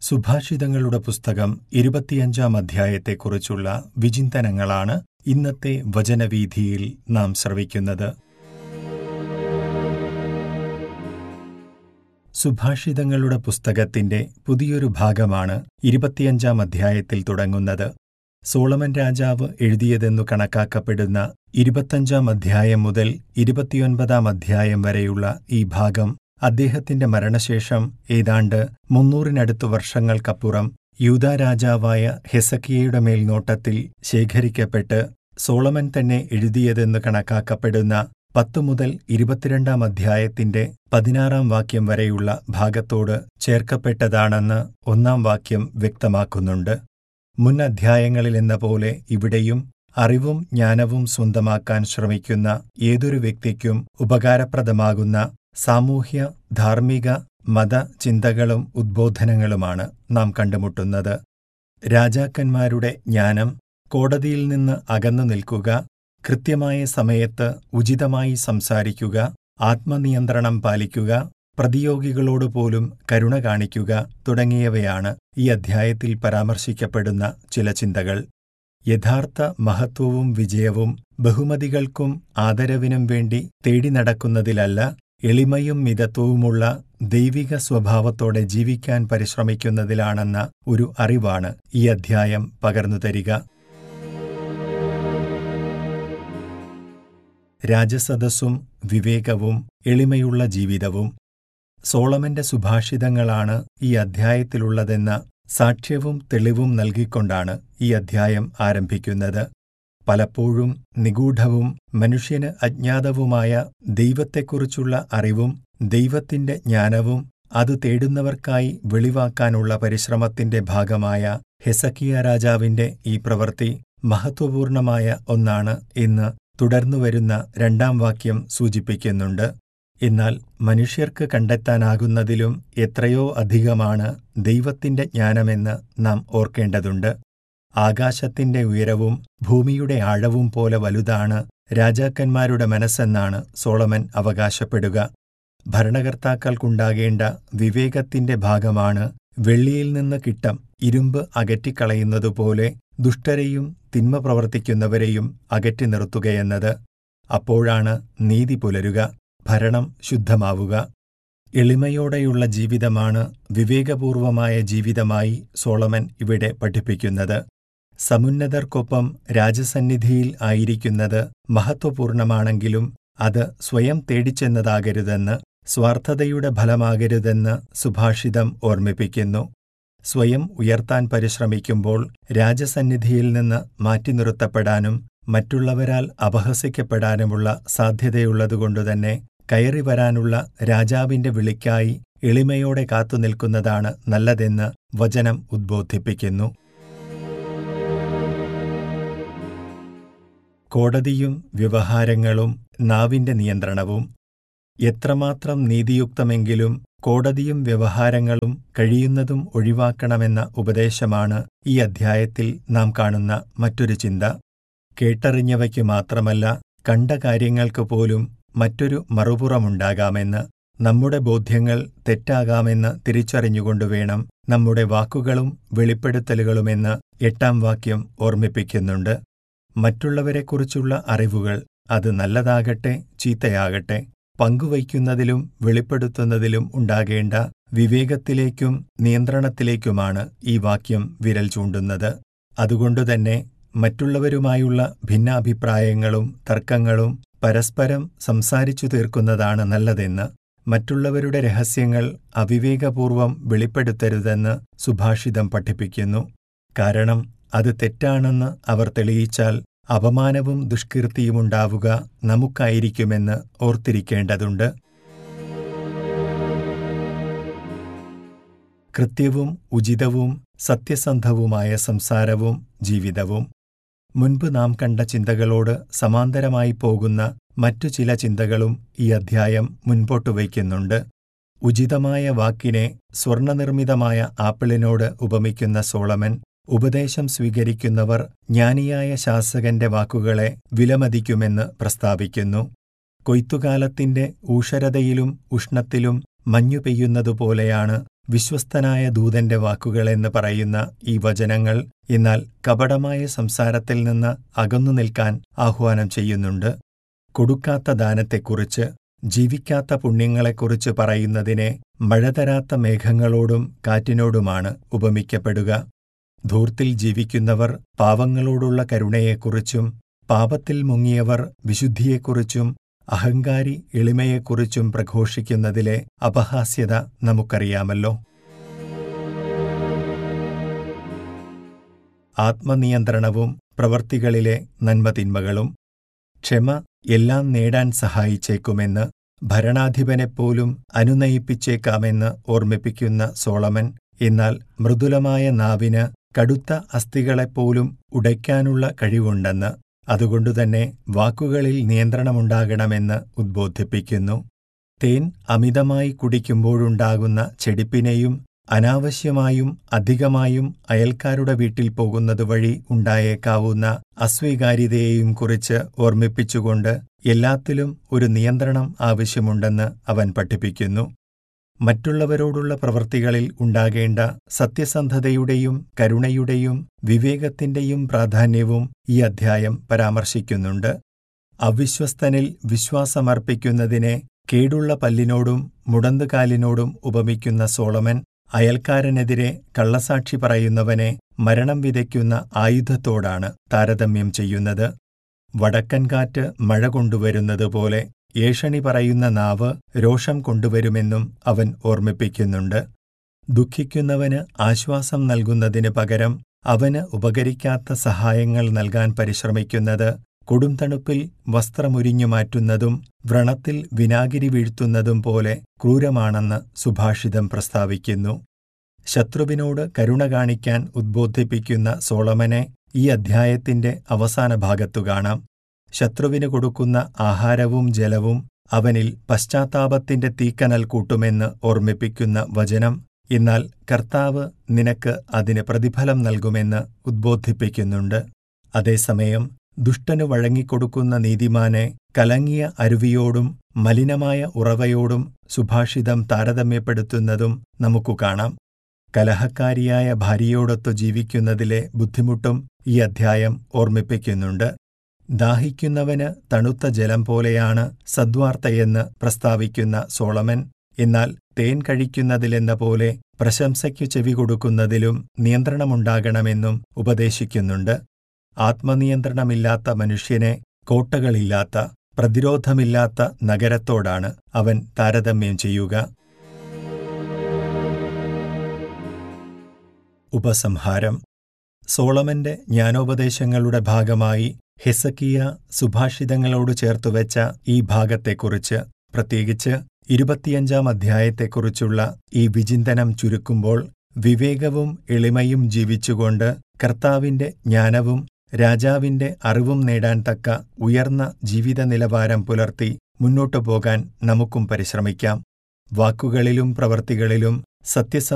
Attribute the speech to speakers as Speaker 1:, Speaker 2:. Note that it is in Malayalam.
Speaker 1: സുഭാഷിതങ്ങളുടെ പുസ്തകം ഇരുപത്തിയഞ്ചാം അധ്യായത്തെക്കുറിച്ചുള്ള വിചിന്തനങ്ങളാണ് ഇന്നത്തെ വചനവീഥിയിൽ നാം ശ്രവിക്കുന്നത് സുഭാഷിതങ്ങളുടെ പുസ്തകത്തിന്റെ പുതിയൊരു ഭാഗമാണ് ഇരുപത്തിയഞ്ചാം അധ്യായത്തിൽ തുടങ്ങുന്നത് സോളമൻ രാജാവ് എഴുതിയതെന്നു കണക്കാക്കപ്പെടുന്ന ഇരുപത്തഞ്ചാം അധ്യായം മുതൽ ഇരുപത്തിയൊൻപതാം അധ്യായം വരെയുള്ള ഈ ഭാഗം അദ്ദേഹത്തിന്റെ മരണശേഷം ഏതാണ്ട് മുന്നൂറിനടുത്ത് വർഷങ്ങൾക്കപ്പുറം യൂദാ രാജാവായ ഹെസക്കിയയുടെ മേൽനോട്ടത്തിൽ ശേഖരിക്കപ്പെട്ട് സോളമൻ തന്നെ എഴുതിയതെന്ന് കണക്കാക്കപ്പെടുന്ന പത്തു മുതൽ ഇരുപത്തിരണ്ടാം അധ്യായത്തിന്റെ പതിനാറാം വാക്യം വരെയുള്ള ഭാഗത്തോട് ചേർക്കപ്പെട്ടതാണെന്ന് ഒന്നാം വാക്യം വ്യക്തമാക്കുന്നുണ്ട് മുൻ അധ്യായങ്ങളിലെന്ന പോലെ ഇവിടെയും അറിവും ജ്ഞാനവും സ്വന്തമാക്കാൻ ശ്രമിക്കുന്ന ഏതൊരു വ്യക്തിക്കും ഉപകാരപ്രദമാകുന്ന സാമൂഹ്യ ധാർമ്മിക മത ചിന്തകളും ഉദ്ബോധനങ്ങളുമാണ് നാം കണ്ടുമുട്ടുന്നത് രാജാക്കന്മാരുടെ ജ്ഞാനം കോടതിയിൽ നിന്ന് അകന്നു നിൽക്കുക കൃത്യമായ സമയത്ത് ഉചിതമായി സംസാരിക്കുക ആത്മനിയന്ത്രണം പാലിക്കുക പ്രതിയോഗികളോട് പോലും കരുണ കാണിക്കുക തുടങ്ങിയവയാണ് ഈ അധ്യായത്തിൽ പരാമർശിക്കപ്പെടുന്ന ചില ചിന്തകൾ യഥാർത്ഥ മഹത്വവും വിജയവും ബഹുമതികൾക്കും ആദരവിനും വേണ്ടി തേടി നടക്കുന്നതിലല്ല എളിമയും മിതത്വവുമുള്ള ദൈവിക സ്വഭാവത്തോടെ ജീവിക്കാൻ പരിശ്രമിക്കുന്നതിലാണെന്ന ഒരു അറിവാണ് ഈ അധ്യായം പകർന്നു തരിക രാജസദസ്സും വിവേകവും എളിമയുള്ള ജീവിതവും സോളമന്റെ സുഭാഷിതങ്ങളാണ് ഈ അധ്യായത്തിലുള്ളതെന്ന സാക്ഷ്യവും തെളിവും നൽകിക്കൊണ്ടാണ് ഈ അധ്യായം ആരംഭിക്കുന്നത് പലപ്പോഴും നിഗൂഢവും മനുഷ്യന് അജ്ഞാതവുമായ ദൈവത്തെക്കുറിച്ചുള്ള അറിവും ദൈവത്തിന്റെ ജ്ഞാനവും അത് തേടുന്നവർക്കായി വെളിവാക്കാനുള്ള പരിശ്രമത്തിന്റെ ഭാഗമായ ഹെസക്കിയ രാജാവിന്റെ ഈ പ്രവൃത്തി മഹത്വപൂർണമായ ഒന്നാണ് എന്ന് തുടർന്നുവരുന്ന രണ്ടാം വാക്യം സൂചിപ്പിക്കുന്നുണ്ട് എന്നാൽ മനുഷ്യർക്ക് കണ്ടെത്താനാകുന്നതിലും എത്രയോ അധികമാണ് ദൈവത്തിന്റെ ജ്ഞാനമെന്ന് നാം ഓർക്കേണ്ടതുണ്ട് ആകാശത്തിന്റെ ഉയരവും ഭൂമിയുടെ ആഴവും പോലെ വലുതാണ് രാജാക്കന്മാരുടെ മനസ്സെന്നാണ് സോളമൻ അവകാശപ്പെടുക ഭരണകർത്താക്കൾക്കുണ്ടാകേണ്ട വിവേകത്തിന്റെ ഭാഗമാണ് വെള്ളിയിൽ നിന്ന് കിട്ടം ഇരുമ്പ് അകറ്റിക്കളയുന്നതുപോലെ ദുഷ്ടരെയും തിന്മ പ്രവർത്തിക്കുന്നവരെയും അകറ്റി നിർത്തുകയെന്നത് അപ്പോഴാണ് നീതി പുലരുക ഭരണം ശുദ്ധമാവുക എളിമയോടെയുള്ള ജീവിതമാണ് വിവേകപൂർവമായ ജീവിതമായി സോളമൻ ഇവിടെ പഠിപ്പിക്കുന്നത് സമുന്നതർക്കൊപ്പം രാജസന്നിധിയിൽ ആയിരിക്കുന്നത് മഹത്വപൂർണമാണെങ്കിലും അത് സ്വയം തേടിച്ചെന്നതാകരുതെന്ന് സ്വാർത്ഥതയുടെ ഫലമാകരുതെന്ന് സുഭാഷിതം ഓർമ്മിപ്പിക്കുന്നു സ്വയം ഉയർത്താൻ പരിശ്രമിക്കുമ്പോൾ രാജസന്നിധിയിൽ നിന്ന് മാറ്റി നിർത്തപ്പെടാനും മറ്റുള്ളവരാൽ അപഹസിക്കപ്പെടാനുമുള്ള സാധ്യതയുള്ളതുകൊണ്ടുതന്നെ കയറി വരാനുള്ള രാജാവിന്റെ വിളിക്കായി എളിമയോടെ കാത്തുനിൽക്കുന്നതാണ് നല്ലതെന്ന് വചനം ഉദ്ബോധിപ്പിക്കുന്നു കോടതിയും വ്യവഹാരങ്ങളും നാവിന്റെ നിയന്ത്രണവും എത്രമാത്രം നീതിയുക്തമെങ്കിലും കോടതിയും വ്യവഹാരങ്ങളും കഴിയുന്നതും ഒഴിവാക്കണമെന്ന ഉപദേശമാണ് ഈ അധ്യായത്തിൽ നാം കാണുന്ന മറ്റൊരു ചിന്ത കേട്ടറിഞ്ഞവയ്ക്കു മാത്രമല്ല കണ്ട കാര്യങ്ങൾക്ക് പോലും മറ്റൊരു മറുപുറമുണ്ടാകാമെന്ന് നമ്മുടെ ബോധ്യങ്ങൾ തെറ്റാകാമെന്ന് തിരിച്ചറിഞ്ഞുകൊണ്ടുവേണം നമ്മുടെ വാക്കുകളും വെളിപ്പെടുത്തലുകളുമെന്ന് എട്ടാം വാക്യം ഓർമ്മിപ്പിക്കുന്നുണ്ട് മറ്റുള്ളവരെക്കുറിച്ചുള്ള അറിവുകൾ അത് നല്ലതാകട്ടെ ചീത്തയാകട്ടെ പങ്കുവയ്ക്കുന്നതിലും വെളിപ്പെടുത്തുന്നതിലും ഉണ്ടാകേണ്ട വിവേകത്തിലേക്കും നിയന്ത്രണത്തിലേക്കുമാണ് ഈ വാക്യം വിരൽ ചൂണ്ടുന്നത് അതുകൊണ്ടുതന്നെ മറ്റുള്ളവരുമായുള്ള ഭിന്നാഭിപ്രായങ്ങളും തർക്കങ്ങളും പരസ്പരം സംസാരിച്ചു തീർക്കുന്നതാണ് നല്ലതെന്ന് മറ്റുള്ളവരുടെ രഹസ്യങ്ങൾ അവിവേകപൂർവം വെളിപ്പെടുത്തരുതെന്ന് സുഭാഷിതം പഠിപ്പിക്കുന്നു കാരണം അത് തെറ്റാണെന്ന് അവർ തെളിയിച്ചാൽ അപമാനവും ദുഷ്കീർത്തിയുമുണ്ടാവുക നമുക്കായിരിക്കുമെന്ന് ഓർത്തിരിക്കേണ്ടതുണ്ട് കൃത്യവും ഉചിതവും സത്യസന്ധവുമായ സംസാരവും ജീവിതവും മുൻപ് നാം കണ്ട ചിന്തകളോട് സമാന്തരമായി പോകുന്ന മറ്റു ചില ചിന്തകളും ഈ അധ്യായം മുൻപോട്ടു വയ്ക്കുന്നുണ്ട് ഉചിതമായ വാക്കിനെ സ്വർണനിർമ്മിതമായ ആപ്പിളിനോട് ഉപമിക്കുന്ന സോളമൻ ഉപദേശം സ്വീകരിക്കുന്നവർ ജ്ഞാനിയായ ശാസകന്റെ വാക്കുകളെ വിലമതിക്കുമെന്ന് പ്രസ്താവിക്കുന്നു കൊയ്ത്തുകാലത്തിന്റെ ഊഷരതയിലും ഉഷ്ണത്തിലും മഞ്ഞു പെയ്യുന്നതുപോലെയാണ് വിശ്വസ്തനായ ദൂതന്റെ വാക്കുകളെന്ന് പറയുന്ന ഈ വചനങ്ങൾ എന്നാൽ കപടമായ സംസാരത്തിൽ നിന്ന് അകന്നു നിൽക്കാൻ ആഹ്വാനം ചെയ്യുന്നുണ്ട് കൊടുക്കാത്ത ദാനത്തെക്കുറിച്ച് ജീവിക്കാത്ത പുണ്യങ്ങളെക്കുറിച്ച് പറയുന്നതിനെ മഴതരാത്ത മേഘങ്ങളോടും കാറ്റിനോടുമാണ് ഉപമിക്കപ്പെടുക ധൂർത്തിൽ ജീവിക്കുന്നവർ പാവങ്ങളോടുള്ള കരുണയെക്കുറിച്ചും പാപത്തിൽ മുങ്ങിയവർ വിശുദ്ധിയെക്കുറിച്ചും അഹങ്കാരി എളിമയെക്കുറിച്ചും പ്രഘോഷിക്കുന്നതിലെ അപഹാസ്യത നമുക്കറിയാമല്ലോ ആത്മനിയന്ത്രണവും പ്രവർത്തികളിലെ നന്മതിന്മകളും ക്ഷമ എല്ലാം നേടാൻ സഹായിച്ചേക്കുമെന്ന് ഭരണാധിപനെപ്പോലും അനുനയിപ്പിച്ചേക്കാമെന്ന് ഓർമ്മിപ്പിക്കുന്ന സോളമൻ എന്നാൽ മൃദുലമായ നാവിന് കടുത്ത അസ്ഥികളെപ്പോലും ഉടയ്ക്കാനുള്ള കഴിവുണ്ടെന്ന് അതുകൊണ്ടുതന്നെ വാക്കുകളിൽ നിയന്ത്രണമുണ്ടാകണമെന്ന് ഉദ്ബോധിപ്പിക്കുന്നു തേൻ അമിതമായി കുടിക്കുമ്പോഴുണ്ടാകുന്ന ചെടിപ്പിനെയും അനാവശ്യമായും അധികമായും അയൽക്കാരുടെ വീട്ടിൽ പോകുന്നത് വഴി ഉണ്ടായേക്കാവുന്ന അസ്വീകാര്യതയെയും കുറിച്ച് ഓർമ്മിപ്പിച്ചുകൊണ്ട് എല്ലാത്തിലും ഒരു നിയന്ത്രണം ആവശ്യമുണ്ടെന്ന് അവൻ പഠിപ്പിക്കുന്നു മറ്റുള്ളവരോടുള്ള പ്രവൃത്തികളിൽ ഉണ്ടാകേണ്ട സത്യസന്ധതയുടെയും കരുണയുടെയും വിവേകത്തിന്റെയും പ്രാധാന്യവും ഈ അധ്യായം പരാമർശിക്കുന്നുണ്ട് അവിശ്വസ്തനിൽ വിശ്വാസമർപ്പിക്കുന്നതിനെ കേടുള്ള പല്ലിനോടും മുടന്തുകാലിനോടും ഉപമിക്കുന്ന സോളമൻ അയൽക്കാരനെതിരെ കള്ളസാക്ഷി പറയുന്നവനെ മരണം വിതയ്ക്കുന്ന ആയുധത്തോടാണ് താരതമ്യം ചെയ്യുന്നത് വടക്കൻ കാറ്റ് മഴ കൊണ്ടുവരുന്നതുപോലെ ഏഷണി പറയുന്ന നാവ് രോഷം കൊണ്ടുവരുമെന്നും അവൻ ഓർമ്മിപ്പിക്കുന്നുണ്ട് ദുഃഖിക്കുന്നവന് ആശ്വാസം നൽകുന്നതിന് പകരം അവന് ഉപകരിക്കാത്ത സഹായങ്ങൾ നൽകാൻ പരിശ്രമിക്കുന്നത് കൊടുംതണുപ്പിൽ വസ്ത്രമുരിഞ്ഞു മാറ്റുന്നതും വ്രണത്തിൽ വിനാഗിരി വീഴ്ത്തുന്നതും പോലെ ക്രൂരമാണെന്ന് സുഭാഷിതം പ്രസ്താവിക്കുന്നു ശത്രുവിനോട് കരുണ കാണിക്കാൻ ഉദ്ബോധിപ്പിക്കുന്ന സോളമനെ ഈ അധ്യായത്തിന്റെ അവസാന ഭാഗത്തു കാണാം ശത്രുവിന് കൊടുക്കുന്ന ആഹാരവും ജലവും അവനിൽ പശ്ചാത്താപത്തിന്റെ തീക്കനൽ കൂട്ടുമെന്ന് ഓർമ്മിപ്പിക്കുന്ന വചനം എന്നാൽ കർത്താവ് നിനക്ക് അതിന് പ്രതിഫലം നൽകുമെന്ന് ഉദ്ബോധിപ്പിക്കുന്നുണ്ട് അതേസമയം ദുഷ്ടന് വഴങ്ങിക്കൊടുക്കുന്ന നീതിമാനെ കലങ്ങിയ അരുവിയോടും മലിനമായ ഉറവയോടും സുഭാഷിതം താരതമ്യപ്പെടുത്തുന്നതും നമുക്കു കാണാം കലഹക്കാരിയായ ഭാര്യയോടൊത്തു ജീവിക്കുന്നതിലെ ബുദ്ധിമുട്ടും ഈ അധ്യായം ഓർമ്മിപ്പിക്കുന്നുണ്ട് ദാഹിക്കുന്നവന് തണുത്ത ജലം പോലെയാണ് സദ്വാർത്തയെന്ന് പ്രസ്താവിക്കുന്ന സോളമൻ എന്നാൽ തേൻ കഴിക്കുന്നതിലെന്ന പോലെ പ്രശംസയ്ക്കു ചെവി കൊടുക്കുന്നതിലും നിയന്ത്രണമുണ്ടാകണമെന്നും ഉപദേശിക്കുന്നുണ്ട് ആത്മനിയന്ത്രണമില്ലാത്ത മനുഷ്യനെ കോട്ടകളില്ലാത്ത പ്രതിരോധമില്ലാത്ത നഗരത്തോടാണ് അവൻ താരതമ്യം ചെയ്യുക ഉപസംഹാരം സോളമന്റെ ജ്ഞാനോപദേശങ്ങളുടെ ഭാഗമായി ഹെസക്കിയ സുഭാഷിതങ്ങളോട് ചേർത്തുവെച്ച ഈ ഭാഗത്തെക്കുറിച്ച് പ്രത്യേകിച്ച് ഇരുപത്തിയഞ്ചാം അധ്യായത്തെക്കുറിച്ചുള്ള ഈ വിചിന്തനം ചുരുക്കുമ്പോൾ വിവേകവും എളിമയും ജീവിച്ചുകൊണ്ട് കർത്താവിന്റെ ജ്ഞാനവും രാജാവിന്റെ അറിവും നേടാൻ തക്ക ഉയർന്ന ജീവിത നിലവാരം പുലർത്തി മുന്നോട്ടു പോകാൻ നമുക്കും പരിശ്രമിക്കാം വാക്കുകളിലും പ്രവൃത്തികളിലും സത്യസന്ധ